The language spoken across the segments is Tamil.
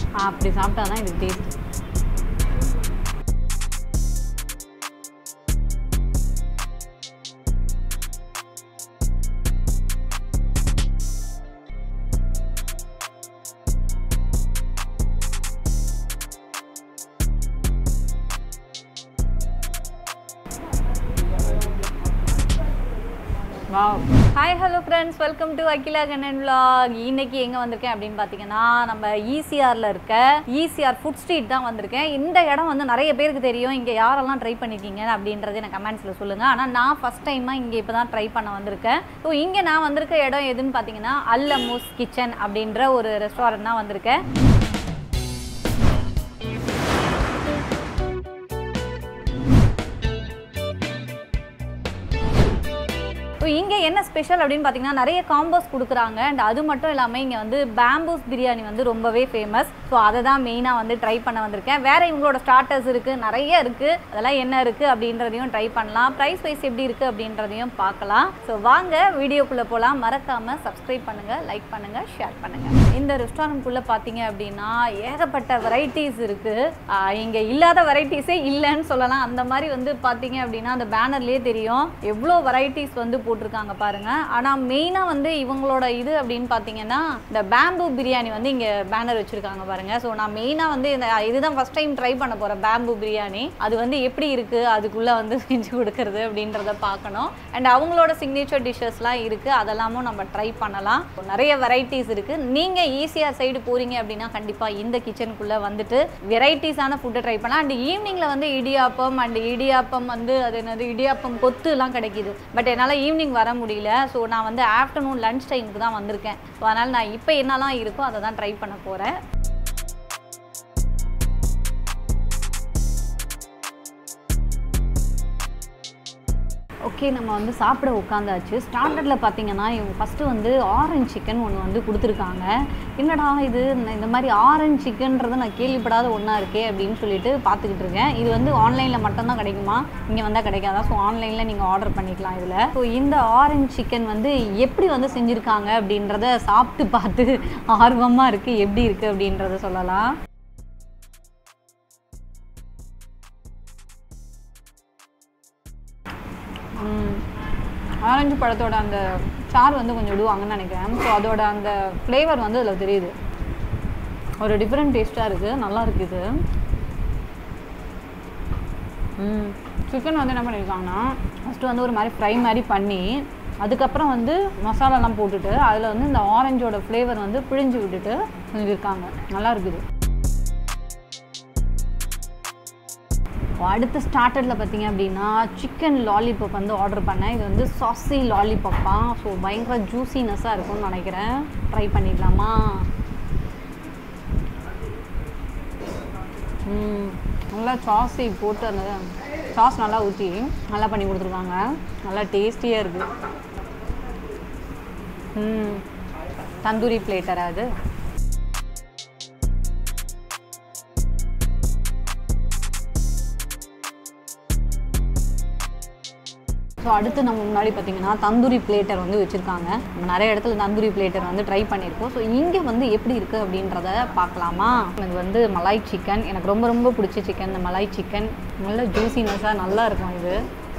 அப்படி சாப்பிட்டா தான் இதுக்கு taste wow hi hello friends welcome to Akila Kannan vlog இன்னைக்கு எங்கே வந்திருக்கேன் அப்படின்னு பார்த்தீங்கன்னா நம்ம ஈசிஆரில் இருக்க ஈசிஆர் ஃபுட் ஸ்ட்ரீட் தான் வந்திருக்கேன் இந்த இடம் வந்து நிறைய பேருக்கு தெரியும் இங்கே யாரெல்லாம் ட்ரை பண்ணியிருக்கீங்க அப்படின்றது எனக்கு கமெண்ட்ஸில் சொல்லுங்கள் ஆனால் நான் ஃபஸ்ட் டைமாக இங்கே இப்போ தான் ட்ரை பண்ண வந்திருக்கேன் ஸோ இங்கே நான் வந்திருக்க இடம் எதுன்னு பார்த்தீங்கன்னா அல்லமூஸ் கிச்சன் அப்படின்ற ஒரு ரெஸ்டாரண்ட் தான் வந்திருக்கேன் ஸோ இங்கே என்ன ஸ்பெஷல் அப்படின்னு பார்த்தீங்கன்னா நிறைய காம்போஸ் கொடுக்குறாங்க அண்ட் அது மட்டும் இல்லாமல் இங்கே வந்து பேம்பூஸ் பிரியாணி வந்து ரொம்பவே ஃபேமஸ் ஸோ அதை தான் மெயினாக வந்து ட்ரை பண்ண வந்திருக்கேன் வேறு இவங்களோட ஸ்டார்டர்ஸ் இருக்குது நிறைய இருக்குது அதெல்லாம் என்ன இருக்குது அப்படின்றதையும் ட்ரை பண்ணலாம் ப்ரைஸ் வைஸ் எப்படி இருக்குது அப்படின்றதையும் பார்க்கலாம் ஸோ வாங்க வீடியோக்குள்ளே போகலாம் மறக்காமல் சப்ஸ்கிரைப் பண்ணுங்கள் லைக் பண்ணுங்கள் ஷேர் பண்ணுங்கள் இந்த ரெஸ்டாரண்ட்குள்ளே பார்த்தீங்க அப்படின்னா ஏகப்பட்ட வெரைட்டிஸ் இருக்குது இங்கே இல்லாத வெரைட்டிஸே இல்லைன்னு சொல்லலாம் அந்த மாதிரி வந்து பார்த்தீங்க அப்படின்னா அந்த பேனர்லேயே தெரியும் எவ்வளோ வெரைட்டிஸ் வந்து போட்டிருக்காங்க பாருங்க ஆனால் மெயினாக வந்து இவங்களோட இது அப்படின்னு பார்த்தீங்கன்னா இந்த பேம்பு பிரியாணி வந்து இங்கே பேனர் வச்சுருக்காங்க பாருங்க ஸோ நான் மெயினாக வந்து இந்த இதுதான் ஃபஸ்ட் டைம் ட்ரை பண்ண போகிறேன் பேம்பு பிரியாணி அது வந்து எப்படி இருக்குது அதுக்குள்ளே வந்து செஞ்சு கொடுக்கறது அப்படின்றத பார்க்கணும் அண்ட் அவங்களோட சிக்னேச்சர் டிஷ்ஷஸ்லாம் இருக்குது அதெல்லாமும் நம்ம ட்ரை பண்ணலாம் நிறைய வெரைட்டிஸ் இருக்குது நீங்கள் ஈஸியாக சைடு போகிறீங்க அப்படின்னா கண்டிப்பாக இந்த கிச்சனுக்குள்ளே வந்துட்டு வெரைட்டிஸான ஃபுட்டை ட்ரை பண்ணலாம் அண்ட் ஈவினிங்கில் வந்து இடியாப்பம் அண்ட் இடியாப்பம் வந்து அது என்னது இடியாப்பம் கொத்துலாம் கிடைக்கிது பட் என்னால் ஈவினிங் வர முடியல ஸோ நான் வந்து ஆஃப்டர்நூன் லஞ்ச் டைமுக்கு தான் வந்திருக்கேன் ஸோ அதனால் நான் இப்போ என்னெல்லாம் இருக்கோ அதை தான் ட்ரை பண்ண போகிறேன் ஓகே நம்ம வந்து சாப்பிட உட்காந்தாச்சு ஸ்டாண்டர்டில் பார்த்தீங்கன்னா இவங்க ஃபஸ்ட்டு வந்து ஆரஞ்ச் சிக்கன் ஒன்று வந்து கொடுத்துருக்காங்க என்னடா இது ந- இந்த மாதிரி ஆரஞ்ச் சிக்கன்றது நான் கேள்விப்படாத ஒன்றா இருக்கே அப்படின்னு சொல்லிட்டு பார்த்துக்கிட்டு இருக்கேன் இது வந்து ஆன்லைனில் மட்டும்தான் கிடைக்குமா இங்கே வந்தால் கிடைக்காதா ஸோ ஆன்லைனில் நீங்கள் ஆர்டர் பண்ணிக்கலாம் இதில் ஸோ இந்த ஆரஞ்ச் சிக்கன் வந்து எப்படி வந்து செஞ்சுருக்காங்க அப்படின்றத சாப்பிட்டு பார்த்து ஆர்வமாக இருக்குது எப்படி இருக்குது அப்படின்றத சொல்லலாம் ஆரஞ்சு பழத்தோட அந்த சாறு வந்து கொஞ்சம் விடுவாங்கன்னு நினைக்கிறேன் ஸோ அதோட அந்த ஃப்ளேவர் வந்து அதில் தெரியுது ஒரு டிஃப்ரெண்ட் டேஸ்ட்டாக இருக்குது நல்லா இருக்குது சிக்கன் வந்து என்ன பண்ணியிருக்காங்கன்னா ஃபஸ்ட்டு வந்து ஒரு மாதிரி ஃப்ரை மாதிரி பண்ணி அதுக்கப்புறம் வந்து மசாலாலாம் போட்டுட்டு அதில் வந்து இந்த ஆரஞ்சோட ஃப்ளேவர் வந்து பிழிஞ்சு விட்டுட்டு செஞ்சுருக்காங்க நல்லா இருக்குது அடுத்த ஸ்டார்டரில் பார்த்தீங்க அப்படின்னா சிக்கன் லாலிபாப் வந்து ஆர்டர் பண்ணேன் இது வந்து சாசி லாலிபாப்பா ஸோ பயங்கர ஜூசினஸ்ஸாக இருக்கும்னு நினைக்கிறேன் ட்ரை பண்ணிடலாமா ம், நல்லா சாஸை போட்டு அந்த சாஸ் நல்லா ஊற்றி நல்லா பண்ணி கொடுத்துருக்காங்க நல்லா டேஸ்டியாக இருக்குது ம் தந்தூரி பிளேட்டரா அது ஸோ அடுத்து நம்ம முன்னாடி பார்த்தீங்கன்னா தந்தூரி பிளேட்டர் வந்து வச்சுருக்காங்க நம்ம நிறைய இடத்துல தந்தூரி பிளேட்டர் வந்து ட்ரை பண்ணியிருக்கோம் ஸோ இங்கே வந்து எப்படி இருக்குது அப்படின்றத பார்க்கலாமா இது வந்து மலாய் சிக்கன் எனக்கு ரொம்ப ரொம்ப பிடிச்ச சிக்கன் இந்த மலாய் சிக்கன் நல்ல ஜூசினஸாக நல்லா இருக்கும் இது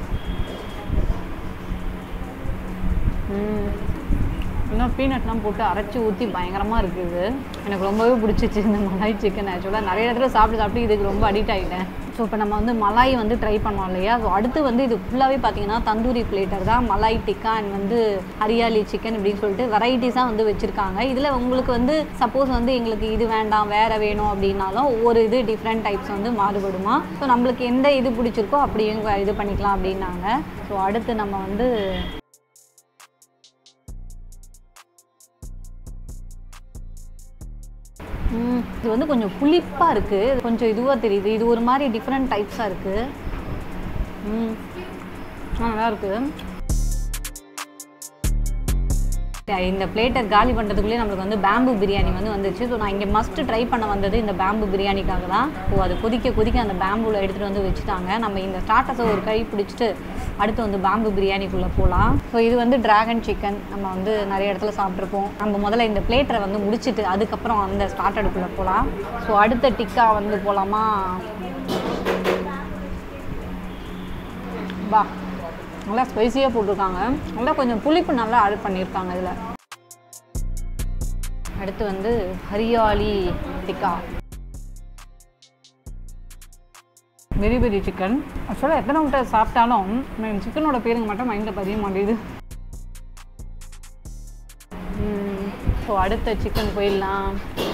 ம். இன்னும் பீனட்லாம் போட்டு அரைச்சி ஊற்றி பயங்கரமாக இருக்குது எனக்கு ரொம்பவே பிடிச்சிச்சு இந்த மலாய் சிக்கன் ஆக்சுவலாக நிறைய இடத்துல சாப்பிட்டு சாப்பிட்டு இதுக்கு ரொம்ப அடிக்ட் ஆகிட்டேன் ஸோ இப்போ நம்ம வந்து மலாய் வந்து ட்ரை பண்ணோம் இல்லையா ஸோ அடுத்து வந்து இது ஃபுல்லாகவே பார்த்தீங்கன்னா தந்தூரி பிளேட்டர் தான் மலாய் டிக்கா அண்ட் வந்து ஹரியாலி சிக்கன் இப்படின்னு சொல்லிட்டு வெரைட்டிஸாக வந்து வச்சுருக்காங்க இதில் உங்களுக்கு வந்து சப்போஸ் வந்து எங்களுக்கு இது வேண்டாம் வேறு வேணும் அப்படின்னாலும் ஒவ்வொரு இது டிஃப்ரெண்ட் டைப்ஸ் வந்து மாறுபடுமா ஸோ நம்மளுக்கு எந்த இது பிடிச்சிருக்கோ அப்படியும் இது பண்ணிக்கலாம் அப்படின்னாங்க ஸோ அடுத்து நம்ம வந்து ம், இது வந்து கொஞ்சம் புளிப்பாக இருக்குது கொஞ்சம் இதுவாக தெரியுது இது ஒரு மாதிரி டிஃப்ரெண்ட் டைப்ஸாக இருக்குது ம் ஆ, நல்லா இருக்குது இந்த பிளேட்டை காலி பண்ணுறதுக்குள்ளேயே நம்மளுக்கு வந்து பேம்பு பிரியாணி வந்து வந்துச்சு ஸோ நான் இங்கே மஸ்ட் ட்ரை பண்ண வந்தது இந்த பேம்பு பிரியாணிக்காக தான் ஸோ அது கொதிக்க கொதிக்க அந்த பேம்புவில் எடுத்துகிட்டு வந்து வச்சுட்டாங்க நம்ம இந்த ஸ்டார்டர்ஸை ஒரு கை பிடிச்சிட்டு அடுத்து வந்து பேம்பு பிரியாணிக்குள்ளே போகலாம் ஸோ இது வந்து டிராகன் சிக்கன் நம்ம வந்து நிறைய இடத்துல சாப்பிட்ருப்போம் நம்ம முதல்ல இந்த பிளேட்டரை வந்து முடிச்சுட்டு அதுக்கப்புறம் அந்த ஸ்டார்டருக்குள்ளே போகலாம் ஸோ அடுத்த டிக்கா வந்து போகலாமா வா நல்லா ஸ்பைசியாக போட்டிருக்காங்க நல்லா கொஞ்சம் புளிப்பு நல்லா ஆட் பண்ணியிருக்காங்க இதில் அடுத்து வந்து hariyali tikka very very chicken ஆக்சுவலாக எத்தனை முட்டை சாப்பிட்டாலும் சிக்கனோட பேருங்க மட்டும் மைண்டில் பதிய மாட்டேங்குது ஸோ அடுத்த சிக்கன் போயிடலாம்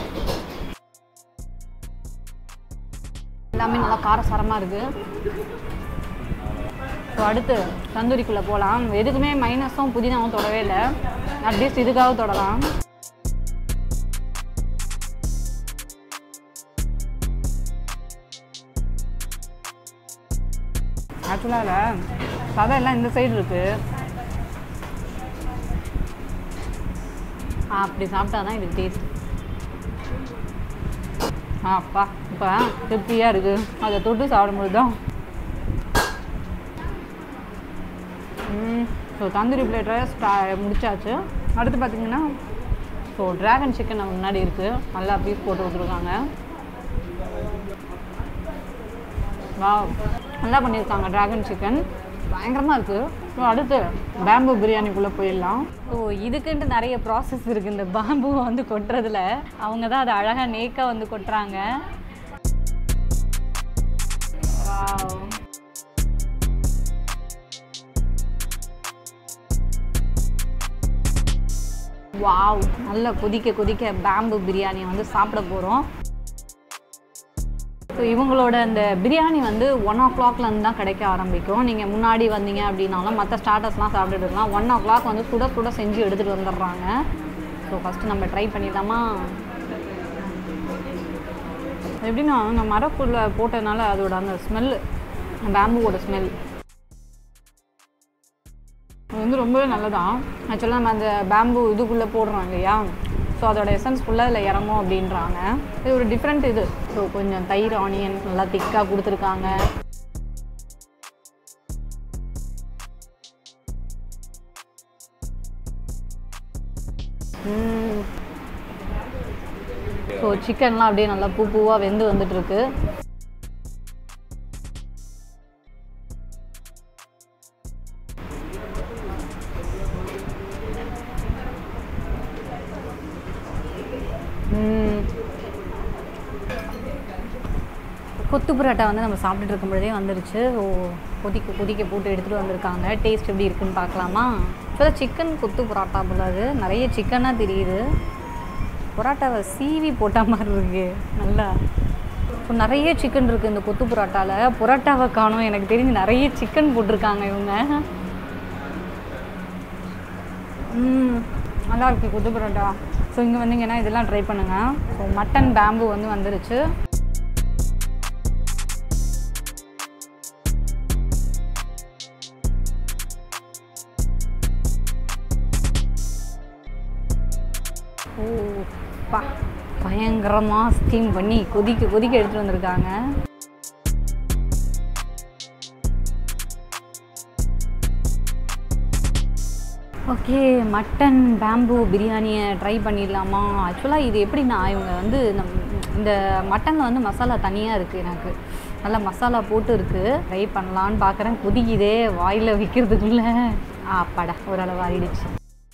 எல்லாமே நல்லா காரசாரமாக இருக்குது ஸோ அடுத்து தந்தூரிக்குள்ளே போகலாம் எதுக்குமே மைனஸும் புதினாவும் தொடவே இல்லை அட்லீஸ்ட் இதுக்காக தொடலாம் ஆக்சுவலாக சதை எல்லாம் இந்த சைடு இருக்குது அப்படி சாப்பிட்டா தான் இதுக்கு டேஸ்ட் ஆ அப்பா இப்போ திருப்தியாக இருக்குது அதை தொட்டு சாப்பிடும்போது தான் ஸோ தந்தூரி பிளேட்டை ஸ்டா முடிச்சாச்சு அடுத்து பார்த்தீங்கன்னா ஸோ ட்ராகன் சிக்கன் நம்ம முன்னாடி இருக்குது நல்லா பீஸ் போட்டு கொடுத்துருக்காங்க வா நல்லா பண்ணியிருக்காங்க ட்ராகன் சிக்கன் பயங்கரமாக இருக்குது ஸோ அடுத்து பேம்பு பிரியாணிக்குள்ளே போயிடலாம் ஸோ இதுக்குன்ட்டு நிறைய ப்ராசஸ் இருக்குது இந்த பேம்புவை வந்து கொட்டுறதுல அவங்க தான் அதை அழகாக நேக்காக வந்து கொட்டுறாங்க வாவ் வாவ் நல்லா கொதிக்க கொதிக்க பேம்பு பிரியாணியை வந்து சாப்பிட போகிறோம் ஸோ இவங்களோட அந்த பிரியாணி வந்து ஒன் ஓ கிளாக்லேருந்து தான் கிடைக்க ஆரம்பிக்கும் நீங்கள் முன்னாடி வந்தீங்க அப்படின்னாலும் மற்ற ஸ்டார்டர்ஸ்லாம் சாப்பிட்டுட்டு இருக்கலாம் ஒன் ஓ கிளாக் வந்து சுட சுட செஞ்சு எடுத்துகிட்டு வந்துடுறாங்க ஸோ ஃபஸ்ட்டு நம்ம ட்ரை பண்ணிடலாமா எப்படின்னா அந்த மரப்புள்ள போட்டதுனால அதோட அந்த ஸ்மெல் பேம்புவோட ஸ்மெல் அது வந்து ரொம்பவே நல்லதான் ஆக்சுவலாக நம்ம அந்த பேம்பு இதுக்குள்ளே போடுறோம் இல்லையா ஸோ அதோட எசன்ஸ் ஃபுல்லாக அதில் இறங்கும் அப்படின்றாங்க இது ஒரு டிஃப்ரெண்ட் இது ஸோ கொஞ்சம் தயிர் ஆனியன் நல்லா திக்காக கொடுத்துருக்காங்க ஸோ சிக்கன்லாம் அப்படியே நல்லா பூ பூவாக வெந்து வந்துட்டு இருக்கு ம். கொத்து புரோட்டா வந்து நம்ம சாப்பிட்டுட்டு இருக்கும் பொழுதே வந்துருச்சு ஓ கொதிக்க கொதிக்க போட்டு எடுத்துகிட்டு வந்திருக்காங்க டேஸ்ட் எப்படி இருக்குன்னு பார்க்கலாமா இப்போ சிக்கன் கொத்து புரோட்டா போல அது நிறைய சிக்கனாக தெரியுது புரோட்டாவை சீவி போட்ட மாதிரி இருக்கு நல்லா இப்போ நிறைய சிக்கன் இருக்குது இந்த கொத்து புரோட்டாவில் புரோட்டாவை காணும் எனக்கு தெரிஞ்சு நிறைய சிக்கன் போட்டிருக்காங்க இவங்க ம் நல்லா இருக்கு கொத்து புரோட்டா ஸோ இங்கே வந்தீங்கன்னா இதெல்லாம் ட்ரை பண்ணுங்கள் ஸோ மட்டன் பேம்பு வந்து வந்துருச்சு ஓ பா பயங்கரமாக ஸ்டீம் பண்ணி கொதிக்க கொதிக்க எடுத்துகிட்டு வந்திருக்காங்க ஓகே மட்டன் பேம்பு பிரியாணியை ட்ரை பண்ணிடலாமா ஆக்சுவலாக இது எப்படின்னா இவங்க வந்து நம் இந்த மட்டனில் வந்து மசாலா தனியாக இருக்குது எனக்கு நல்லா மசாலா போட்டு இருக்குது ட்ரை பண்ணலான்னு பார்க்குறேன் கொதிக்குதே வாயில் வைக்கிறதுக்குள்ளே ஆப்பாடா ஓரளவு ஆறிடுச்சு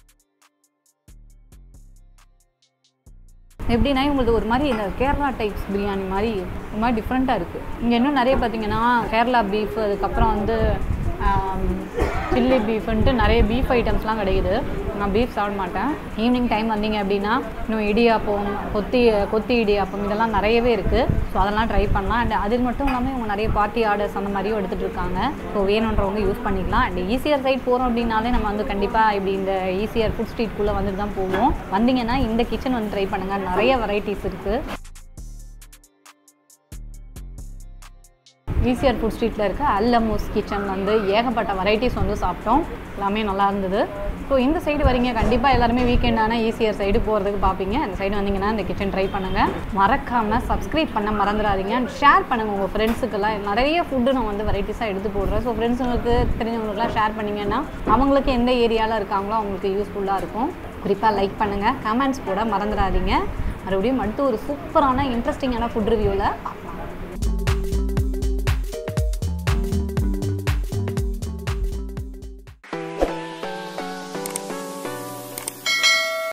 எப்படின்னா இவங்களுக்கு ஒரு மாதிரி இந்த கேரளா டைப்ஸ் பிரியாணி மாதிரி ஒரு மாதிரி டிஃப்ரெண்ட்டாக இருக்குது இங்கே இன்னும் நிறைய பார்த்தீங்கன்னா கேரளா பீஃப் அதுக்கப்புறம் வந்து சில்லி பீஃப்ன்ட்டு நிறைய பீஃப் ஐட்டம்ஸ்லாம் கிடைக்குது நான் பீஃப் சாப்பிட மாட்டேன் ஈவினிங் டைம் வந்தீங்க அப்படின்னா இன்னும் இடியாப்பம் கொத்தி கொத்தி இடியாப்பம் இதெல்லாம் நிறையவே இருக்குது ஸோ அதெல்லாம் ட்ரை பண்ணலாம் அண்ட் அது மட்டும் இல்லாமல் இவங்க நிறைய பார்ட்டி ஆர்டர்ஸ் அந்த மாதிரியும் எடுத்துகிட்டு இருக்காங்க ஸோ வேணுன்றவங்க யூஸ் பண்ணிக்கலாம் அண்ட் ஈஸியர் சைட் போகிறோம் அப்படின்னாலே நம்ம வந்து கண்டிப்பாக இப்படி இந்த ஈஸியர் ஃபுட் ஸ்ட்ரீட்குள்ளே வந்துட்டு தான் போவோம் வந்தீங்கன்னா இந்த கிச்சன் வந்து ட்ரை பண்ணுங்கள் நிறைய வெரைட்டிஸ் இருக்குது ஈசிஆர் ஃபுட் ஸ்ட்ரீட்டில் இருக்க அல்லமூஸ் கிச்சன் வந்து ஏகப்பட்ட வெரைட்டிஸ் வந்து சாப்பிட்டோம் எல்லாமே நல்லா இருந்தது ஸோ இந்த சைடு வரீங்க கண்டிப்பாக எல்லாருமே வீக்கெண்ட் ஆனால் ஈசிஆர் சைடு போகிறதுக்கு பார்ப்பீங்க இந்த சைடு வந்தீங்கன்னா இந்த கிச்சன் ட்ரை பண்ணுங்கள் மறக்காமல் சப்ஸ்கிரைப் பண்ண மறந்துடாதீங்க அண்ட் ஷேர் பண்ணுங்கள் உங்கள் ஃப்ரெண்ட்ஸுக்கெல்லாம் நிறைய ஃபுட்டு நான் வந்து வெரைட்டிஸாக எடுத்து போடுறேன் ஸோ ஃப்ரெண்ட்ஸுங்களுக்கு தெரிஞ்சவங்களுக்குலாம் ஷேர் பண்ணிங்கன்னா அவங்களுக்கு எந்த ஏரியாவில் இருக்காங்களோ அவங்களுக்கு யூஸ்ஃபுல்லாக இருக்கும் குறிப்பாக லைக் பண்ணுங்கள் கமெண்ட்ஸ் போட மறந்துடாதீங்க மறுபடியும் அடுத்து ஒரு சூப்பரான இன்ட்ரெஸ்டிங்கான ஃபுட் ரிவ்யூவில் பார்ப்போம்